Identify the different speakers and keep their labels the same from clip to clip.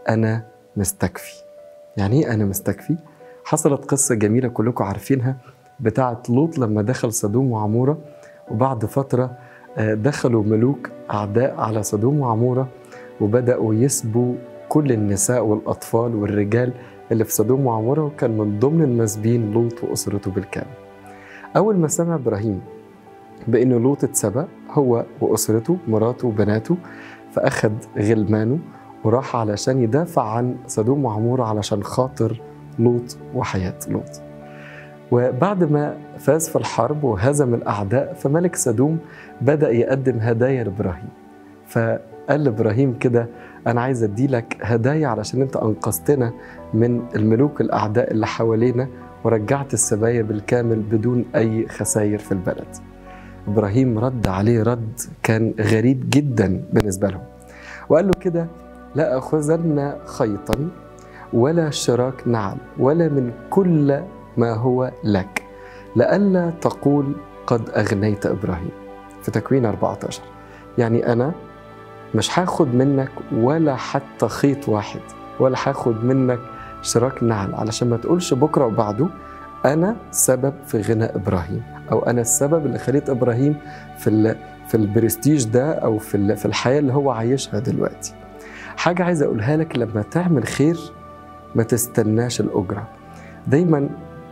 Speaker 1: أنا مستكفي يعني إيه أنا مستكفي؟ حصلت قصة جميلة كلكم عارفينها بتاعة لوط لما دخل سدوم وعمورة وبعد فترة آه، دخلوا ملوك أعداء على سدوم وعمورة وبدأوا يسبوا كل النساء والأطفال والرجال اللي في سدوم وعمورة وكان من ضمن المسبين لوط وأسرته بالكامل أول ما سمع إبراهيم بأن لوط اتسبى هو وأسرته مراته وبناته فأخذ غلمانه وراح علشان يدافع عن سدوم وعمورة علشان خاطر لوط وحياة لوط وبعد ما فاز في الحرب وهزم الأعداء فملك سدوم بدأ يقدم هدايا لإبراهيم فقال لإبراهيم كده أنا عايز أديلك هدايا علشان أنت أنقذتنا من الملوك الأعداء اللي حوالينا ورجعت السبايا بالكامل بدون أي خسائر في البلد إبراهيم رد عليه رد كان غريب جدا بالنسبة له وقال له كده لا أخذن خيطا ولا شراك نعل ولا من كل ما هو لك لئلا تقول قد أغنيت إبراهيم في تكوين 14 يعني أنا مش هاخد منك ولا حتى خيط واحد ولا هاخد منك شراك نعل علشان ما تقولش بكرة وبعده أنا سبب في غنى إبراهيم أو أنا السبب اللي خليت إبراهيم في ال في البرستيج ده أو في ال- في الحياة اللي هو عايشها دلوقتي حاجة عايز أقولها لك لما تعمل خير ما تستناش الأجرة دايما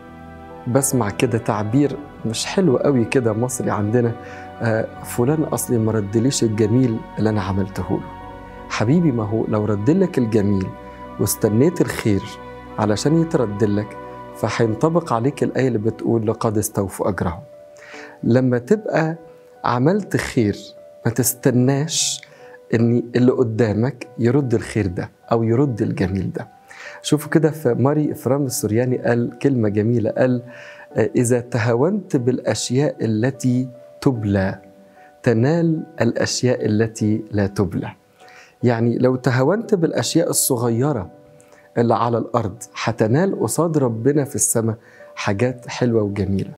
Speaker 1: بسمع كده تعبير مش حلو قوي كده مصري عندنا آه فلان اصلي ما ردليش الجميل اللي انا عملته له حبيبي ما هو لو ردلك الجميل واستنيت الخير علشان يتردلك فهينطبق عليك الآية اللي بتقول لقد استوفوا أجرهم لما تبقى عملت خير ما تستناش ان اللي قدامك يرد الخير ده او يرد الجميل ده شوفوا كده في ماري افرام السورياني قال كلمه جميله قال آه، اذا تهاونت بالاشياء التي تبلى تنال الاشياء التي لا تبلى يعني لو تهاونت بالاشياء الصغيره اللي على الارض هتنال قصاد ربنا في السماء حاجات حلوه وجميله